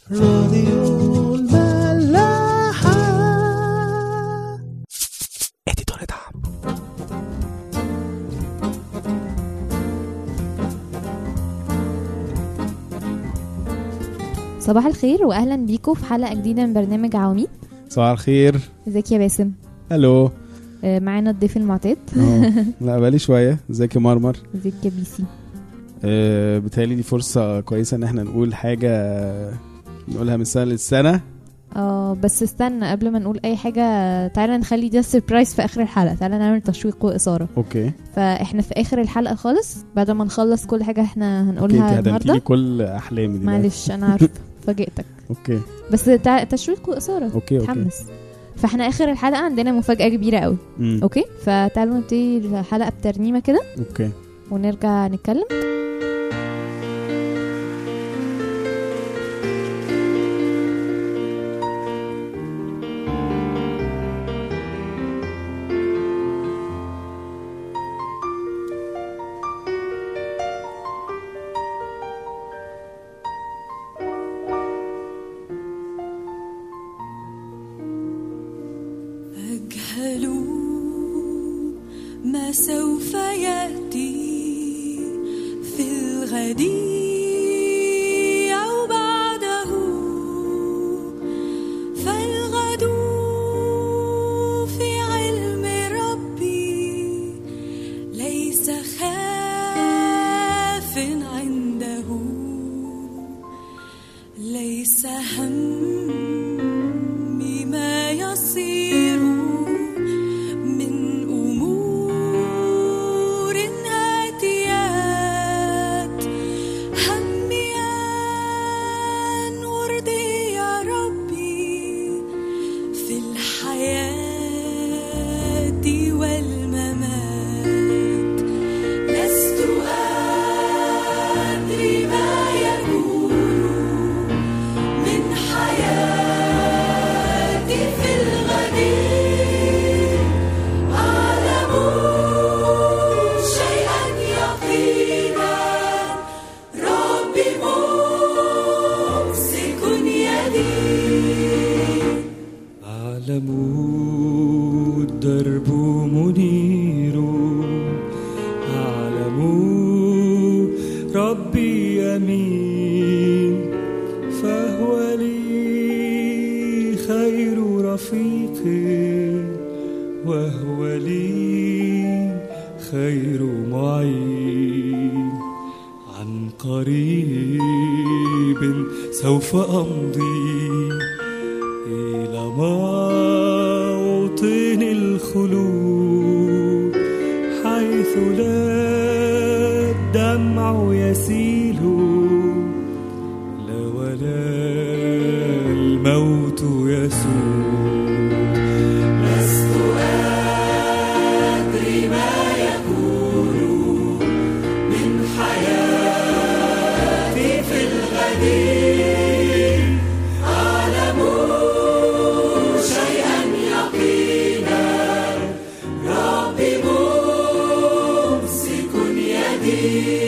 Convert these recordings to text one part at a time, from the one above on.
راديو الملاحة اديتور دعم صباح الخير واهلا بيكم في حلقه جديده من برنامج عواميد صباح الخير ازيك يا باسم الو آه، معانا الضيف المعتاد أهو. لا بقالي شويه ازيك يا مرمر ازيك يا بيسي آه بتهيألي دي فرصه كويسه ان احنا نقول حاجه نقولها من سنه للسنه اه بس استنى قبل ما نقول اي حاجه تعالى نخلي ده سربرايز في اخر الحلقه تعالى نعمل تشويق واثاره اوكي فاحنا في اخر الحلقه خالص بعد ما نخلص كل حاجه احنا اوكي هنقولها انت هدمتي لي النهارده كل احلامي دي معلش انا عارفه فاجئتك اوكي بس تع- تشويق واثاره اوكي اوكي تحمس فاحنا اخر الحلقه عندنا مفاجاه كبيره قوي مم. اوكي فتعالوا نبتدي الحلقه بترنيمه كده اوكي ونرجع نتكلم أجهل ما سوف يأتي في الغد أو بعده فالغد في علم ربي ليس خاف عنده ليس همي ما يصير من أمور هاتيات همي أن أرضي يا ربي في الحياة والممات لست أدري ما يكون من حياتي في الغد أعلم شيئا يقينا ربي ممسك يدي أعلم الدرب منير أعلم ربي يمين فهو لي خير رفيق وهو لي خير معين عن قريب سوف أمضي إلى موطن الخلود حيث لا الدمع يسيل لا ولا الموت يسود لست أدري ما يكون من حياتي في الغد أعلم شيئا يقينا ربي ممسك يدي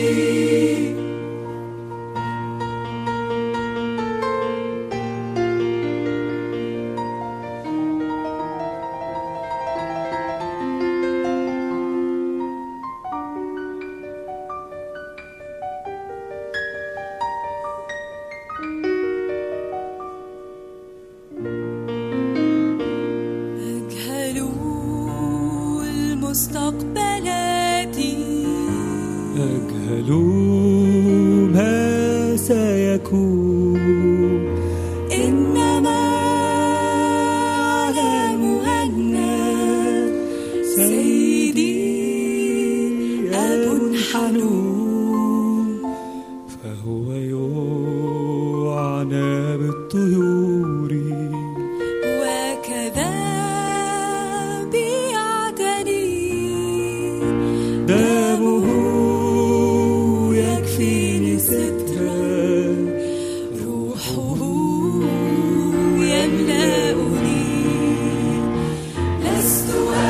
أجهل المستقبلات أجهل ما سيكون إنما أعلم أن سيدي أب حنون فهو يعنى بالطيور وكذا بيعتني دمه يكفيني سترا روحه يملأني لست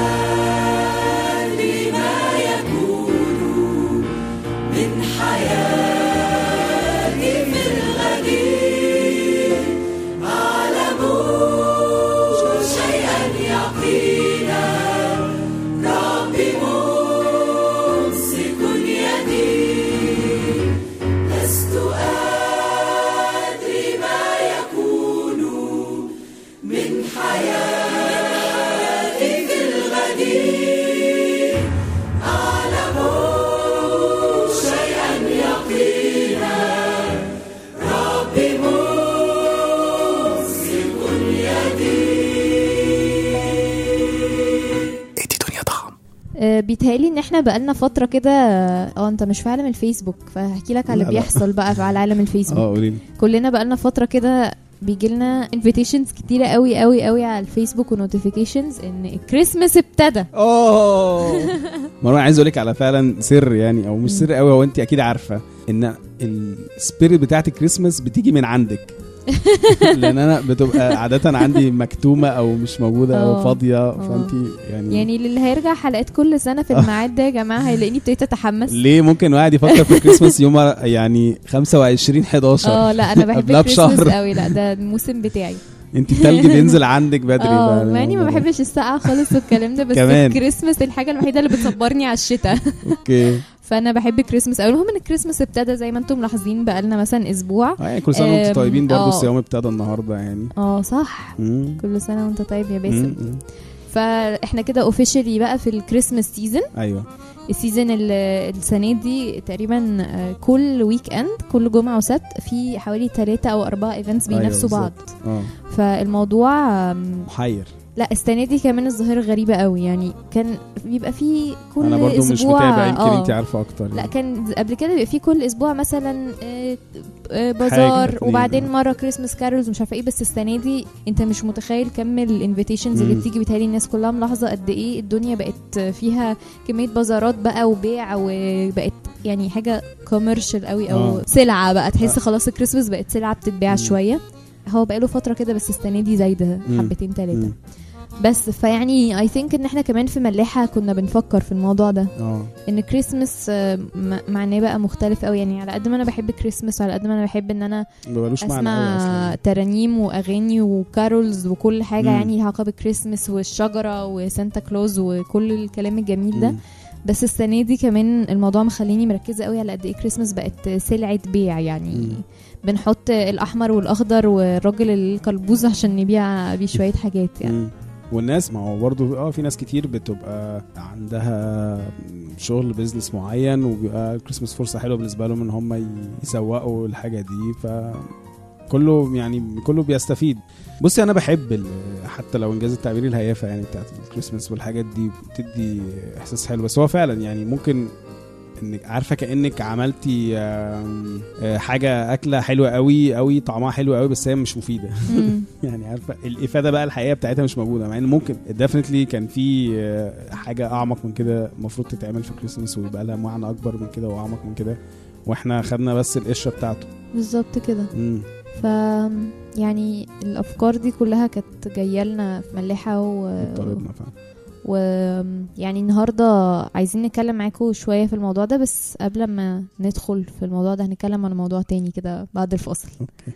أدري ما يكون من حياتي في الغد آه، بيتهيألي ان احنا بقالنا فتره كده اه انت مش في عالم الفيسبوك فهحكي لك على لا، اللي لا. بيحصل بقى في على عالم الفيسبوك اه قولي لي كلنا بقالنا فتره كده بيجي لنا انفيتيشنز كتيره قوي قوي قوي على الفيسبوك ونوتيفيكيشنز ان الكريسماس ابتدى اوه مروان عايز اقول لك على فعلا سر يعني او مش سر قوي هو انت اكيد عارفه ان السبيريت بتاعت الكريسماس بتيجي من عندك لان انا بتبقى عاده عندي مكتومه او مش موجوده او اه. فاضيه اه. فانت يعني, يعني اللي هيرجع حلقات كل سنه في الميعاد ده يا جماعه هيلاقيني ابتديت اتحمس ليه ممكن واحد يفكر في الكريسماس يوم يعني 25 11 اه لا انا بحب قبلها الكريسماس بشهر. قوي لا ده الموسم بتاعي انت التلج بينزل عندك بدري اه بقى. مع اني ما بحبش السقعه خالص والكلام ده بس كمان. الكريسماس الحاجه الوحيده اللي بتصبرني على الشتاء اوكي فانا بحب الكريسماس قوي المهم ان الكريسماس ابتدى زي ما انتم ملاحظين بقالنا مثلا اسبوع اه يعني كل سنه وانتم أم، طيبين برضه اه. الصيام ابتدى النهارده يعني اه صح مم. كل سنه وانت طيب يا باسم مم. مم. فاحنا كده اوفيشلي بقى في الكريسماس سيزون ايوه السيزون ال- السنه دي تقريبا آه، كل ويك اند كل جمعه وسبت في حوالي ثلاثة او أربعة ايفنتس أيوة بينافسوا بعض اه فالموضوع آم، محير لا السنه دي كمان الظاهره غريبه قوي يعني كان بيبقى في كل انا برضو اسبوع مش متابع يمكن آه. انت عارفه اكتر لا يعني. كان قبل كده بيبقى في كل اسبوع مثلا آه، آه، حاجة بازار اتنين، وبعدين آه. مره كريسماس كارولز مش عارفه ايه بس السنه دي انت مش متخيل كم الانفيتيشنز اللي مم. بتيجي بتهيألي الناس كلها ملاحظه قد ايه الدنيا بقت فيها كميه بازارات بقى وبيع وبقت يعني حاجه كوميرشال قوي او آه. سلعه بقى تحس آه. خلاص الكريسماس بقت سلعه بتتباع مم. شويه هو بقاله فتره كده بس السنه دي زايده مم. حبتين ثلاثه مم. بس فيعني اي ثينك ان احنا كمان في ملاحه كنا بنفكر في الموضوع ده اه ان كريسمس آه، م- معناه بقى مختلف قوي يعني على قد ما انا بحب كريسمس وعلى قد ما انا بحب ان انا ما بقالوش معنى قوي اسمع اصلا ترانيم واغاني وكارولز وكل حاجه مم. يعني ليها علاقه بالكريسمس والشجره وسانتا كلوز وكل الكلام الجميل ده مم. بس السنه دي كمان الموضوع مخليني مركزه قوي على قد ايه كريسمس بقت سلعه بيع يعني مم. بنحط الاحمر والاخضر والراجل الكلبوز عشان نبيع بيه شويه حاجات يعني مم. والناس ما هو برضه اه في ناس كتير بتبقى عندها شغل بيزنس معين وبيبقى الكريسماس فرصه حلوه بالنسبه لهم ان هم يسوقوا الحاجه دي ف كله يعني كله بيستفيد بصي انا بحب ال- حتى لو انجاز التعبير الهيافه يعني بتاعت الكريسماس والحاجات دي بتدي احساس حلو بس هو فعلا يعني ممكن انك عارفه كانك عملتي آم، آه، حاجه اكله حلوه قوي قوي طعمها حلو قوي بس هي مش مفيده مم. يعني عارفه الافاده بقى الحقيقيه بتاعتها مش موجوده مع ان ممكن ديفنتلي كان في آه، حاجه اعمق من كده المفروض تتعمل في كريسماس ويبقى لها معنى اكبر من كده واعمق من كده واحنا خدنا بس القشره بتاعته بالظبط كده امم ف يعني الافكار دي كلها كانت جايه لنا في ملاحه و... طالبنا فعلا و يعني النهارده عايزين نتكلم معاكم شويه في الموضوع ده بس قبل ما ندخل في الموضوع ده هنتكلم عن موضوع تاني كده بعد الفاصل اوكي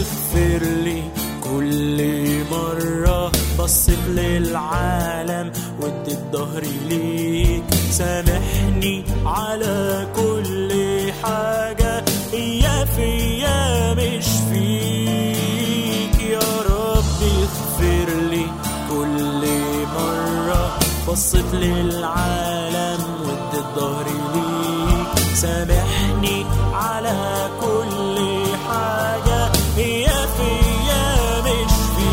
اغفر لي كل مرة بصيت للعالم واديت ظهري ليك سامحني على كل حاجة هي فيا مش فيك يا رب اغفر لي كل مرة بصيت للعالم واديت ظهري ليك سامحني على كل حاجة هي فيا مش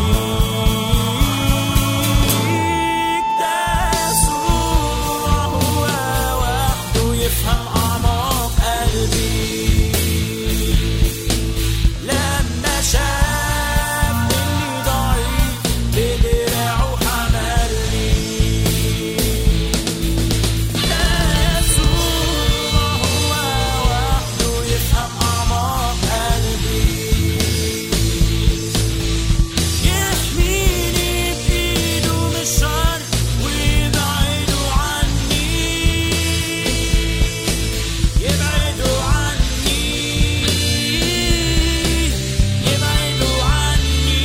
فيك ده يسوع هو وحده يفهم أعماق قلبي لما شاف إني ضعيف بدراعه حملني ده يسوع هو وحده يفهم أعماق قلبي يحميني بإيده من الشر ويبعده عني يبعدوا عني يبعدوا عني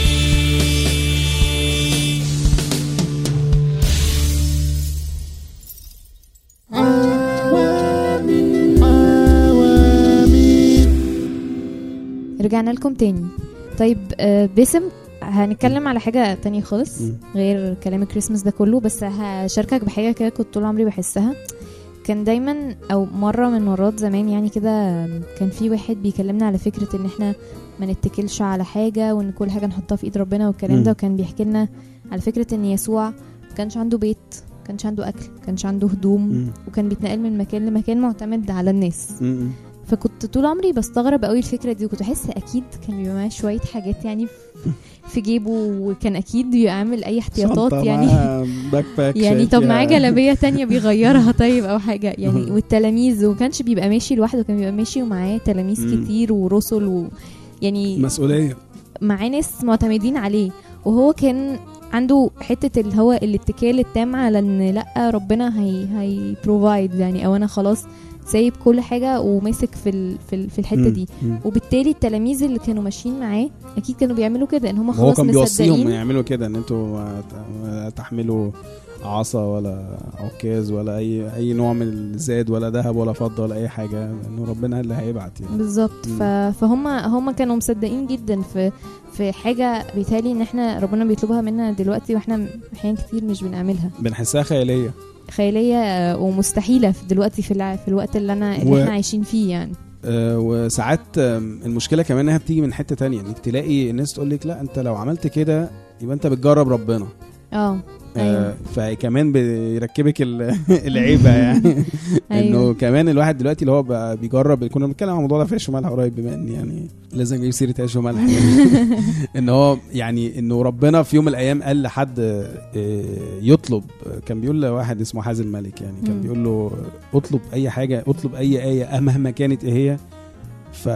رجعنا لكم تاني طيب آه، باسم هنتكلم على حاجة تانية خالص مم. غير كلام الكريسماس ده كله بس هشاركك بحاجة كده كنت طول عمري بحسها كان دايما او مرة من مرات زمان يعني كده كان في واحد بيكلمنا على فكرة ان احنا ما نتكلش على حاجة وان كل حاجة نحطها في ايد ربنا والكلام مم. ده وكان بيحكي لنا على فكرة ان يسوع ما كانش عنده بيت ما كانش عنده اكل ما كانش عنده هدوم مم. وكان بيتنقل من مكان لمكان معتمد على الناس مم. فكنت طول عمري بستغرب قوي الفكره دي وكنت احس اكيد كان بيبقى معاه شويه حاجات يعني في- في جيبه وكان اكيد بيعمل اي احتياطات شنطة يعني معاها باك باك يعني شايل طب فيها- معاه جلابيه تانية بيغيرها طيب او حاجه يعني والتلاميذ وما كانش بيبقى ماشي لوحده كان بيبقى ماشي ومعاه تلاميذ مم. كتير ورسل و يعني مسؤولية معاه ناس معتمدين عليه وهو كان عنده حته اللي هو الاتكال التام على ان لا ربنا هي هي بروفايد يعني او انا خلاص سايب كل حاجه وماسك في ال في, ال في الحته مم. دي مم. وبالتالي التلاميذ اللي كانوا ماشيين معاه اكيد كانوا بيعملوا كده ان هم هو خلاص كان بيوصيهم مصدقين يعملوا كده ان انتوا ما ت- ما تحملوا عصا ولا عكاز ولا اي اي نوع من الزاد ولا ذهب ولا فضه ولا اي حاجه انه ربنا اللي هيبعت يعني بالظبط مم. ف... فهم هم كانوا مصدقين جدا في في حاجه بيتهيألي ان احنا ربنا بيطلبها منا دلوقتي واحنا احيانا كتير مش بنعملها بنحسها خياليه خياليه آه، ومستحيله في دلوقتي في, الع... في الوقت اللي انا اللي و- احنا عايشين فيه يعني آه، وساعات آم، المشكله كمان انها بتيجي من حته تانية انك تلاقي الناس تقول لك لا انت لو عملت كده يبقى انت بتجرب ربنا اه آه، أيوة. فكمان بيركبك ال- العيبه يعني انه أيوة. كمان الواحد دلوقتي اللي هو بقى بيجرب كنا بنتكلم عن الموضوع ده في عيش وملح قريب بما ان يعني لازم نجيب سيره عيش وملح يعني. ان هو يعني انه ربنا في يوم من الايام قال لحد آه، يطلب كان بيقول لواحد اسمه حازم ملك يعني كان مم. بيقول له اطلب اي حاجه اطلب اي ايه مهما كانت ايه هي ف...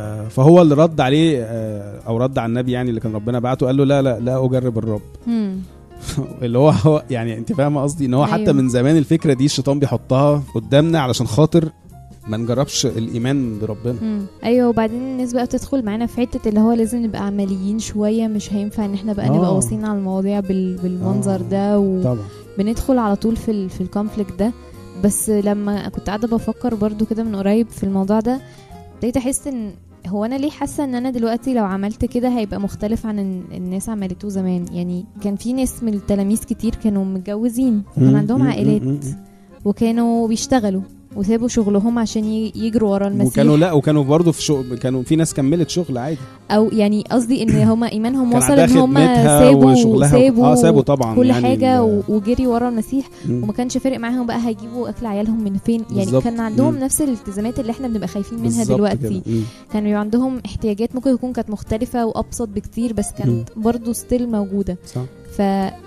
فهو اللي رد عليه آه، او رد على النبي يعني اللي كان ربنا بعته قال له لا لا لا اجرب الرب مم. اللي هو هو يعني انت فاهمه قصدي ان هو حتى أيوة. من زمان الفكره دي الشيطان بيحطها قدامنا علشان خاطر ما نجربش الايمان بربنا مم. ايوه وبعدين الناس بقى بتدخل معانا في حته اللي هو لازم نبقى عمليين شويه مش هينفع ان احنا بقى آه. نبقى واصلين على المواضيع بال... بالمنظر آه. ده و... طبعا بندخل على طول في ال في الكونفليكت ده بس لما كنت قاعده بفكر برضو كده من قريب في الموضوع ده ابتديت احس ان هو انا ليه حاسه ان انا دلوقتي لو عملت كده هيبقى مختلف عن ال- الناس عملته زمان يعني كان في ناس من التلاميذ كتير كانوا متجوزين وكان مم، عندهم مم، عائلات مم، مم. وكانوا بيشتغلوا وسابوا شغلهم عشان ي- يجروا ورا المسيح وكانوا لا وكانوا برضه في شغل كانوا في ناس كملت شغل عادي او يعني قصدي ان هم ايمانهم كان وصل عندها ان هم خدمتها سابوا وشغلها سابوا اه سابوا طبعا كل يعني حاجه ال- و- وجري ورا المسيح مم. وما كانش فارق معاهم بقى هيجيبوا اكل عيالهم من فين يعني بالظبط. كان عندهم مم. نفس الالتزامات اللي احنا بنبقى خايفين منها بالظبط دلوقتي كده. مم. كانوا يبقى عندهم احتياجات ممكن تكون كانت مختلفه وابسط بكتير بس كانت برضو ستيل موجوده صح ف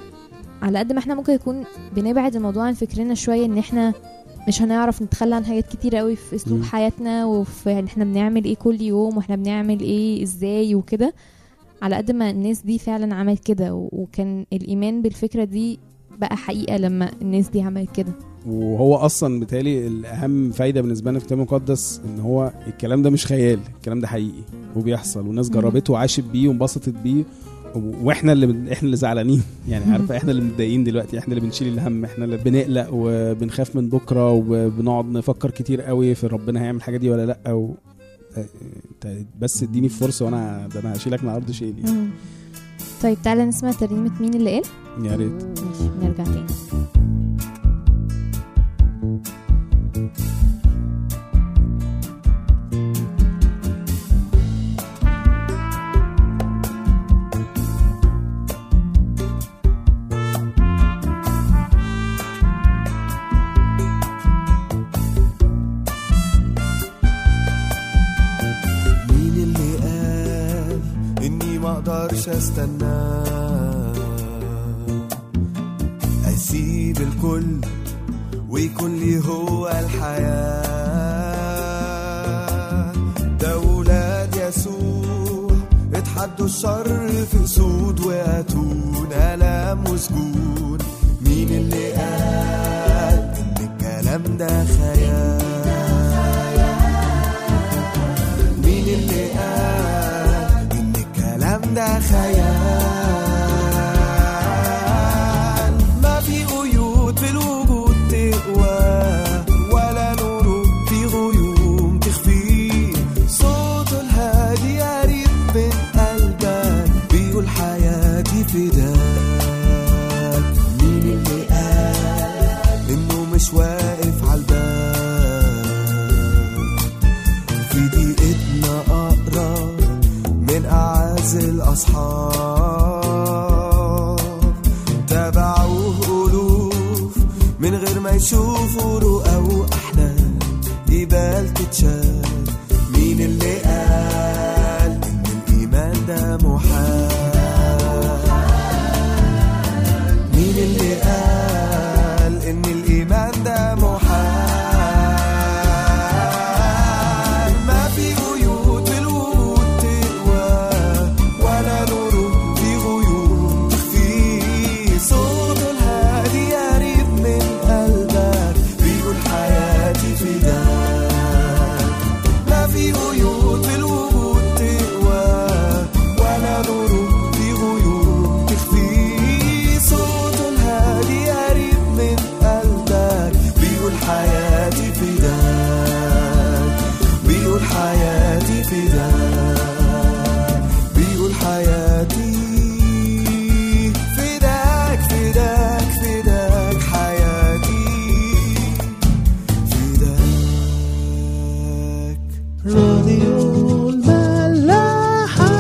على قد ما احنا ممكن يكون بنبعد الموضوع عن فكرنا شويه ان احنا مش هنعرف نتخلى عن حاجات كتير قوي في اسلوب مم. حياتنا وفي يعني احنا بنعمل ايه كل يوم واحنا بنعمل ايه ازاي وكده على قد ما الناس دي فعلا عملت كده و- وكان الايمان بالفكره دي بقى حقيقه لما الناس دي عملت كده وهو اصلا بالتالي الاهم فايده بالنسبه لنا في الكتاب المقدس ان هو الكلام ده مش خيال الكلام ده حقيقي وبيحصل والناس مم. جربته وعاشت بيه وانبسطت بيه و- واحنا اللي بن... احنا اللي زعلانين يعني عارفه احنا اللي متضايقين دلوقتي احنا اللي بنشيل الهم احنا اللي بنقلق وبنخاف من بكره وبنقعد نفكر كتير قوي في ربنا هيعمل الحاجه دي ولا لا و... انت بس اديني فرصه وانا ده انا هشيلك من الارض شيل يعني. مم. طيب تعالى نسمع ترنيمه مين اللي قال يا ريت ماشي نرجع تاني مين اللي قال اني ما اقدرش استنى اسيب الكل ويكون لي هو الحياة ده ولاد يسوع اتحدوا الشر في اسود واتون الام وسجون مين اللي قال ان الكلام ده خيال مين اللي قال ان الكلام ده خيال ما في قيود في الوجود تقوى ولا نور في غيوم تخفي صوته الهادي قريب من قلبك بيقول حياتي فداك مين اللي قال انه مش واقف على الباب في دقيقتنا أقرب من أعز الأصحاب تابعوه ألوف من غير ما يشوفوا رؤى وأحلام جبال تتشاف مين اللي قال إن الإيمان ده محال مين اللي قال إن الإيمان ده محال ما في قيود في الوجود تقوى ولا نور في غيوم تخفي صوت الهادي قريب من قلبك بيقول حياتي فداك ما في قيود في الوجود تقوى ولا نور في غيوم تخفي صوت الهادي قريب من قلبك بيقول حياتي فداك بيقول حياتي فداك بيقول حياتي فداك فداك فداك حياتي فداك راديو الملاحة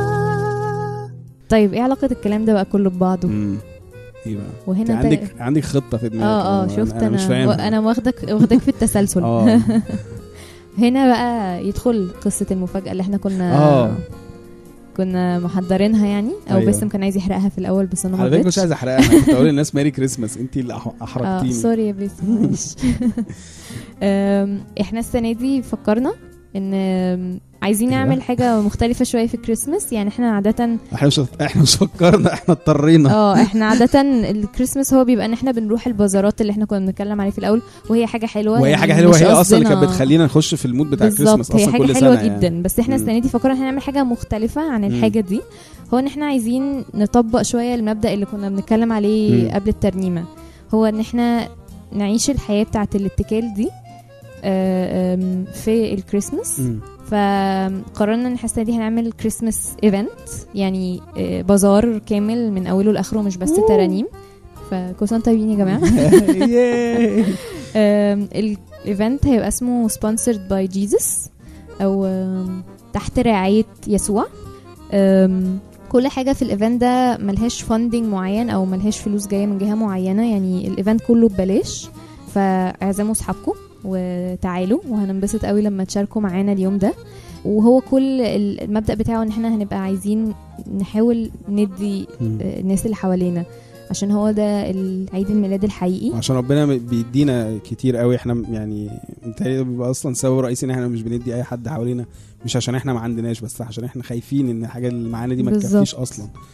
طيب ايه علاقه الكلام ده بقى كله ببعضه مم. ايه بقى وهنا كان ده- عندك عندك خطه في دماغك اه اه شفت انا مش فاهم انا واخدك واخدك في التسلسل اه هنا بقى يدخل قصه المفاجاه اللي احنا كنا اه كنا محضرينها يعني او أيوة. باسم كان عايز يحرقها في الاول بس انا ما على فكره مش رضيتش. عايز احرقها أنا كنت اقول للناس ميري كريسماس انت اللي أح- اه احرجتيني سوري يا باسم معلش أم، احنا السنه دي فكرنا ان أم، عايزين أيوة. نعمل حاجه مختلفه شويه في الكريسماس يعني احنا عاده احنا مش احنا مش فكرنا احنا اضطرينا اه احنا عاده الكريسماس هو بيبقى ان احنا بنروح البازارات اللي احنا كنا بنتكلم عليه في الاول وهي حاجه حلوه وهي يعني حاجه حلوه مش هي اصلا اللي كانت قصدنا- بتخلينا نخش في المود بتاع الكريسماس بالظبط هي اصلا حاجه كل حلوه سنه جدا يعني. بس احنا مم. السنه دي فكرنا احنا نعمل حاجه مختلفه عن الحاجه دي هو ان احنا عايزين نطبق شويه المبدا اللي كنا بنتكلم عليه مم. قبل الترنيمه هو ان احنا نعيش الحياه بتاعه الاتكال دي آه، آم، في الكريسماس مم. فقررنا ان احنا السنه دي هنعمل كريسماس ايفنت يعني آه، بازار كامل من اوله لاخره مش بس ترانيم فكل سنه وانتم طيبين يا جماعه ياي. آم، الايفنت هيبقى اسمه سبونسرد باي جيسس او آم، تحت رعايه يسوع آم، كل حاجه في الايفنت ده ملهاش فاندنج معين او ملهاش فلوس جايه من جهه معينه يعني الايفنت كله ببلاش فاعزموا اصحابكم وتعالوا وهننبسط قوي لما تشاركوا معانا اليوم ده وهو كل المبدأ بتاعه ان احنا هنبقى عايزين نحاول ندي مم. آه، الناس اللي حوالينا عشان هو ده عيد الميلاد الحقيقي عشان ربنا بيدينا كتير قوي احنا يعني متهيألي ده بيبقى اصلا سبب رئيسي ان احنا مش بندي اي حد حوالينا مش عشان احنا ما عندناش بس عشان احنا خايفين ان الحاجه اللي معانا دي ما بالظبط. تكفيش اصلا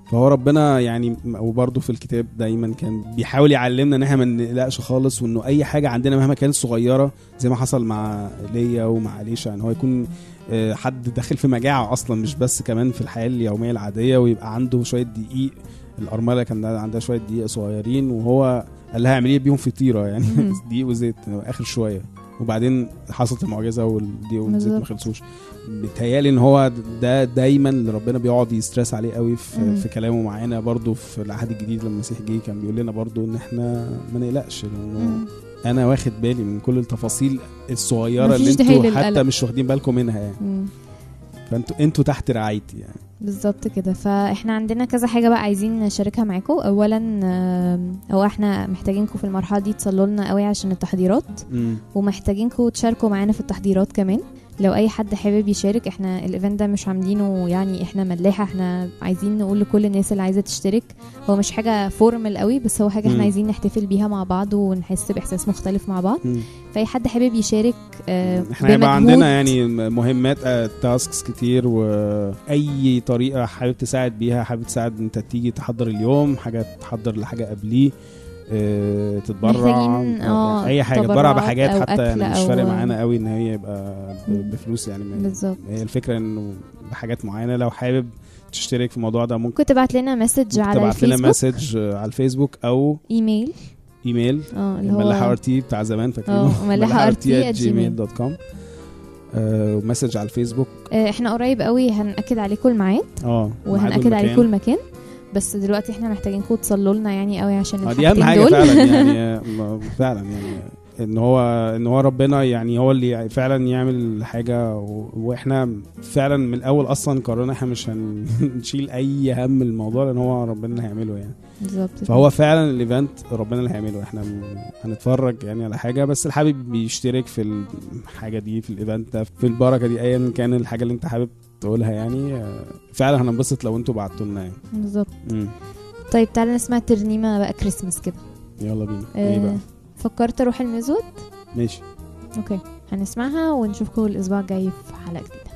فهو ربنا يعني وبرضه في الكتاب دايما كان بيحاول يعلمنا ان احنا ما نقلقش خالص وانه اي حاجه عندنا مهما كانت صغيره زي ما حصل مع ليا ومع ليشا ان هو يكون آه، حد داخل في مجاعه اصلا مش بس كمان في الحياه اليوميه العاديه ويبقى عنده شويه دقيق الارمله كان عندها شويه دقيق صغيرين وهو قال لها اعملي بيهم فطيره يعني مم. دقيق وزيت اخر شويه وبعدين حصلت المعجزه والدقيق والزيت ما بالظبط. خلصوش بيتهيألي ان هو ده دايما اللي ربنا بيقعد يسترس عليه قوي في, مم. في كلامه معانا برضو في العهد الجديد لما المسيح جه كان بيقول لنا برضو ان احنا ما نقلقش لانه مم. انا واخد بالي من كل التفاصيل الصغيره اللي مفيش داعي انتوا حتى للقلق. مش واخدين بالكم منها يعني مم. فانتوا انتوا تحت رعايتي يعني بالظبط كده فاحنا عندنا كذا حاجه بقى عايزين نشاركها معاكم اولا آم، هو احنا محتاجينكم في المرحله دي تصلوا لنا قوي عشان التحضيرات مم. ومحتاجينكم تشاركوا معانا في التحضيرات كمان لو اي حد حابب يشارك احنا الايفنت ده مش عاملينه يعني احنا ملاحه احنا عايزين نقول لكل الناس اللي عايزه تشترك هو مش حاجه فورمال قوي بس هو حاجه مم. احنا عايزين نحتفل بيها مع بعض ونحس باحساس مختلف مع بعض مم. فاي حد حابب يشارك آه، احنا هيبقى بمجهود- عندنا يعني مهمات تاسكس كتير واي طريقه حابب تساعد بيها حابب تساعد انت تيجي تحضر اليوم حاجه تحضر لحاجه قبليه اه تتبرع محتاجين، اه، اي حاجه تتبرع تبرعات بحاجات أو حتى يعني أكل مش فارق أو- معانا قوي ان هي يبقى ب- مم. بفلوس يعني ما- بالظبط هي الفكره انه بحاجات معينه لو حابب تشترك في الموضوع ده ممكن ممكن تبعت لنا مسج على تبعت لنا الفيسبوك مسج على الفيسبوك او ايميل ايميل اه اللي هو ملاحه ار تي بتاع زمان فاكرينه اه، ملاحة RT at جيميل دوت كوم ومسج على الفيسبوك آه، احنا قريب قوي هنأكد عليكم الميعاد اه وهنأكد عليكم المكان بس دلوقتي احنا محتاجينكم تصلوا لنا يعني قوي عشان اه دي اهم الحاجتين حاجه دول فعلا يعني آه، م- فعلا يعني ان هو ان هو ربنا يعني هو اللي فعلا يعمل حاجه و- واحنا فعلا من الاول اصلا قررنا احنا مش هنشيل اي هم الموضوع لان هو ربنا اللي هيعمله يعني بالظبط فهو فعلا الايفنت ربنا اللي هيعمله احنا م- هنتفرج يعني على حاجه بس الحابب بيشترك في الحاجه دي في الايفنت ده في البركه دي ايا كان الحاجه اللي انت حابب تقولها يعني آه، فعلا هننبسط لو انتوا بعتوا لنا يعني بالظبط مم. طيب تعالى نسمع ترنيمه بقى كريسمس كده يلا بينا ايه بقى آه فكرت اروح المزود ماشي اوكي هنسمعها ونشوفكم الاسبوع الجاي في حلقه جديده